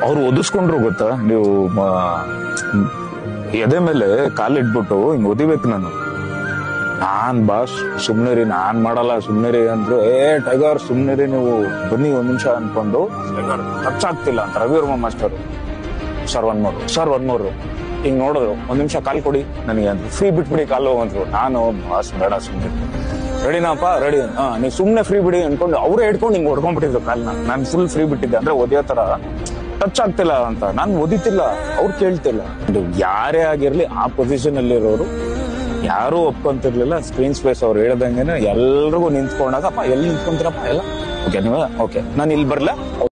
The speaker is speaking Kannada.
ಅವ್ರು ಒದಿಸ್ಕೊಂಡ್ರು ಗೊತ್ತಾ ನೀವು ಮ- ಎದೆ ಮೇಲೆ ಕಾಲಿಟ್ಬಿಟ್ಟು ಹಿಂಗ್ ಒದಿಬೇಕು ನಾನು ನಾನ್ ಬಾಸ್ ಸುಮ್ನೆ ರೀ ನಾನ್ ಮಾಡಲ್ಲ ಸುಮ್ನೆ ರೀ ಅಂದ್ರು ಏ ಟೈಗರ್ ಸುಮ್ನೆ ರೀ ನೀವು ಬನ್ನಿ ಒಂದ್ ನಿಮಿಷ ಅನ್ಕೊಂಡು ಟೈಗರ್ ಟಚ್ ಆಗ್ತಿಲ್ಲ ಅಂತ ರವಿವರ್ಮ ಮಾಸ್ಟರ್ ಸರ್ ಒನ್ ಮೂರು ಸರ್ ಒನ್ ಮೂರು ಹಿಂಗ್ ನೋಡಿದ್ರು ಒಂದ್ ನಿಮಿಷ ಕಾಲ್ ಕೊಡಿ ನನಗೆ ಅಂತ ಫ್ರೀ ಬಿಟ್ಬಿಡಿ ಕಾಲು ಅಂದ್ರು ನಾನು ಬಾಸ್ ಬೇಡ ಸುಮ್ನೆ ರೆಡಿನಪ್ಪ ರೆಡಿ ಹಾ ನೀವು ಸುಮ್ನೆ ಫ್ರೀ ಬಿಡಿ ಅನ್ಕೊಂಡು ಅವರೇ ಹಿಡ್ಕೊಂಡು ಹಿಂಗ್ ಹೊಡ್ಕೊಂಡ್ಬಿಟ್ಟಿದ್ರು ಕಾಲ್ನ ನಾನು ಫುಲ್ ಫ್ರೀ ಬಿಟ್ಟಿದ್ದೆ ಅಂದ್ರೆ ಒದಿಯೋ ತರ ಟಚ್ ಆಗ್ತಿಲ್ಲ ಅಂತ ನಾನು ಓದಿತಿಲ್ಲ ಅವ್ರು ಕೇಳ್ತಿಲ್ಲ ಇದು ಯಾರೇ ಆಗಿರ್ಲಿ ಆ ಪೊಸಿಷನ್ ಅಲ್ಲಿ ಇರೋರು ಯಾರು ಒಪ್ಕೊಂತಿರ್ಲಿಲ್ಲ ಸ್ಕ್ರೀನ್ ಸ್ಪೇಸ್ ಅವ್ರು ಹೇಳ್ದಂಗೆನೆ ಎಲ್ರಿಗೂ ನಿಂತ್ಕೊಂಡಾಗ ಅಪ್ಪ ಎಲ್ಲಿ ನಿಂತ್ಕೊಂತೀರಪ್ಪ ಎಲ್ಲ ಓಕೆ ನೀವು ಓಕೆ ನಾನು ಇಲ್ಲಿ ಬರ್ಲಾ